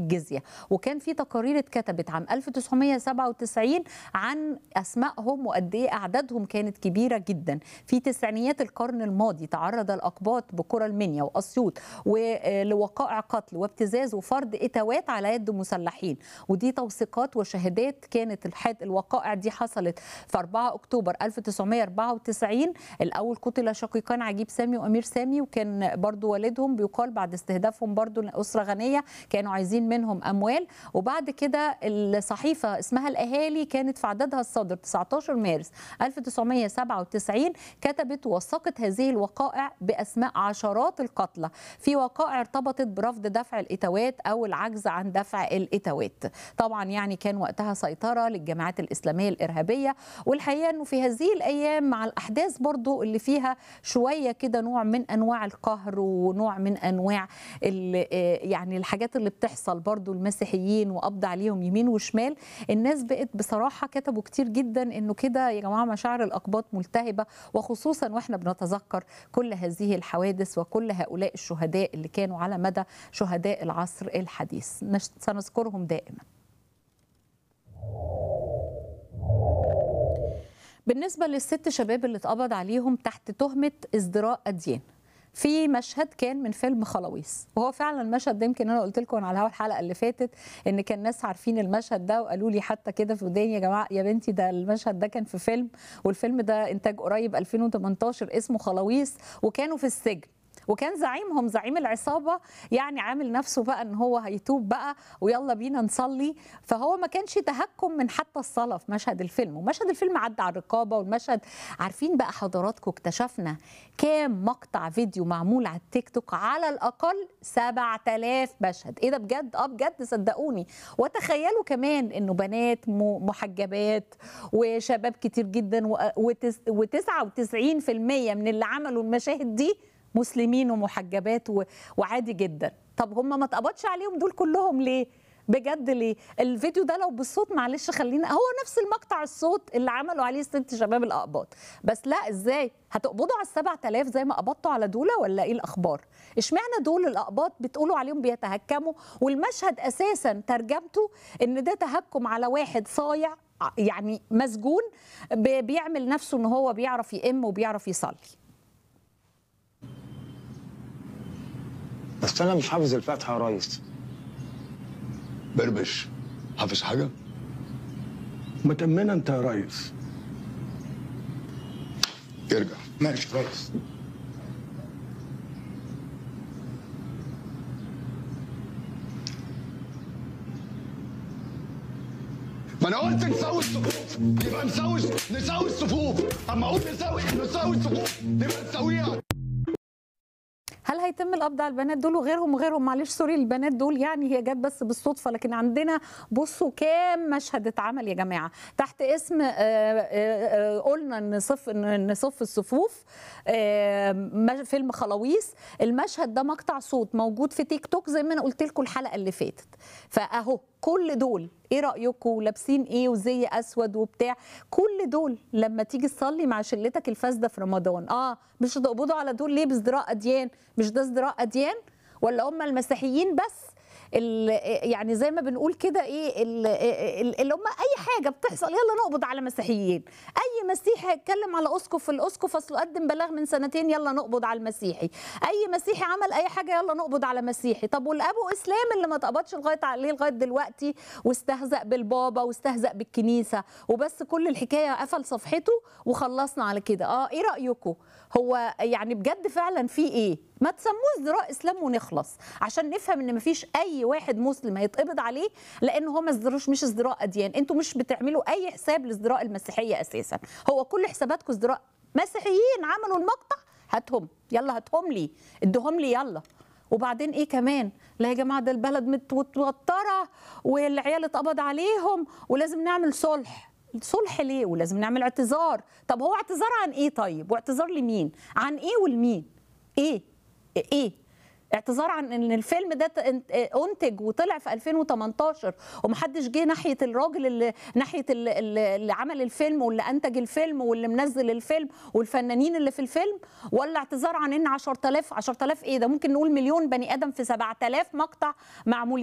الجزيه وكان في تقارير اتكتبت عام 1997 عن اسمائهم وقد ايه اعدادهم كانت كبيره جدا في تسعينيات القرن الماضي تعرض الاقباط بقرى المنيا واسيوط ولوقائع قتل وابتزاز وفرض اتاوات على يد مسلحين ودي توثيقات وشهادات كانت الحاد الوقائع دي حصلت في 4 اكتوبر 1994 الاول قتل شقيقان عجيب سامي وامير سامي وكان برضو والدهم بيقال بعد استهدافهم برضو لاسره غنيه كانوا عايزين منهم اموال وبعد كده الصحيفه اسمها الاهالي كانت في عددها الصادر 19 مارس 1997 كتبت ووثقت هذه الوقائع باسماء عشرات القتلى في وقائع ارتبطت برفض دفع الاتاوات او العجز عن دفع الاتاوات طبعا يعني كان وقتها سيطره للجماعات الاسلاميه الارهابيه والحقيقه انه في هذه الايام مع الاحداث برضو اللي فيها شويه كده نوع من انواع القهر ونوع من انواع يعني الحاجات اللي بتحصل برضو المسيحيين وقبض عليهم يمين وشمال الناس بقت بصراحه كتبوا كتير جدا انه كده يا جماعه مشاعر الاقباط ملتهبه وخصوصا واحنا بنتذكر كل هذه الحوادث وكل هؤلاء الشهداء اللي كانوا على مدى شهداء العصر الحديث سنذكرهم دائما بالنسبة للست شباب اللي اتقبض عليهم تحت تهمة ازدراء أديان في مشهد كان من فيلم خلاويص وهو فعلا المشهد ده يمكن انا قلت لكم على الهوا الحلقه اللي فاتت ان كان ناس عارفين المشهد ده وقالوا لي حتى كده في وداني يا جماعه يا بنتي ده المشهد ده كان في فيلم والفيلم ده انتاج قريب 2018 اسمه خلاويص وكانوا في السجن وكان زعيمهم زعيم العصابه يعني عامل نفسه بقى ان هو هيتوب بقى ويلا بينا نصلي فهو ما كانش تهكم من حتى الصلاه في مشهد الفيلم ومشهد الفيلم عدى على الرقابه والمشهد عارفين بقى حضراتكم اكتشفنا كام مقطع فيديو معمول على التيك توك على الاقل 7000 مشهد ايه ده بجد اه بجد صدقوني وتخيلوا كمان انه بنات محجبات وشباب كتير جدا و99% من اللي عملوا المشاهد دي مسلمين ومحجبات وعادي جدا طب هم ما اتقبضش عليهم دول كلهم ليه بجد ليه الفيديو ده لو بالصوت معلش خلينا هو نفس المقطع الصوت اللي عملوا عليه ست شباب الاقباط بس لا ازاي هتقبضوا على السبع تلاف زي ما قبضتوا على دولة ولا ايه الاخبار اشمعنى دول الاقباط بتقولوا عليهم بيتهكموا والمشهد اساسا ترجمته ان ده تهكم على واحد صايع يعني مسجون بيعمل نفسه ان هو بيعرف يئم وبيعرف يصلي بس انا مش حافظ الفاتحه يا ريس بربش حافظ حاجه ما تأمنا انت يا ريس ارجع ماشي ريس ما انا قلت نسوي الصفوف يبقى نسوي نسوي الصفوف اما اقول نسوي نسوي الصفوف نبقى نسويها هل هيتم القبض على البنات دول وغيرهم وغيرهم معلش سوري البنات دول يعني هي جت بس بالصدفه لكن عندنا بصوا كام مشهد اتعمل يا جماعه تحت اسم آآ آآ قلنا نصف نصف الصفوف فيلم خلاويص المشهد ده مقطع صوت موجود في تيك توك زي ما انا قلت لكم الحلقه اللي فاتت فاهو كل دول ايه رايكم لابسين ايه وزي اسود وبتاع كل دول لما تيجي تصلي مع شلتك الفاسده في رمضان اه مش هتقبضوا على دول ليه بازدراء اديان مش ده ازدراء اديان ولا هم المسيحيين بس يعني زي ما بنقول كده ايه اللي هم اي حاجه بتحصل يلا نقبض على مسيحيين اي مسيحي هيتكلم على اسقف الاسقف اصله قدم بلاغ من سنتين يلا نقبض على المسيحي اي مسيحي عمل اي حاجه يلا نقبض على مسيحي طب والابو اسلام اللي ما اتقبضش لغايه عليه لغايه دلوقتي واستهزأ بالبابا واستهزأ بالكنيسه وبس كل الحكايه قفل صفحته وخلصنا على كده اه ايه رايكم هو يعني بجد فعلا في ايه ما تسموه ازدراء اسلام ونخلص عشان نفهم ان مفيش اي واحد مسلم هيتقبض عليه لان هو ما ازدراش مش ازدراء اديان انتوا مش بتعملوا اي حساب لازدراء المسيحيه اساسا هو كل حساباتكم ازدراء مسيحيين عملوا المقطع هاتهم يلا هاتهم لي ادهم لي يلا وبعدين ايه كمان لا يا جماعه ده البلد متوتره والعيال اتقبض عليهم ولازم نعمل صلح صلح ليه ولازم نعمل اعتذار طب هو اعتذار عن ايه طيب واعتذار لمين عن ايه ولمين ايه ايه اعتذار عن ان الفيلم ده انتج وطلع في 2018 ومحدش جه ناحيه الراجل اللي ناحيه اللي, اللي عمل الفيلم واللي انتج الفيلم واللي منزل الفيلم والفنانين اللي في الفيلم ولا اعتذار عن ان 10000 10000 ايه ده ممكن نقول مليون بني ادم في 7000 مقطع معمولين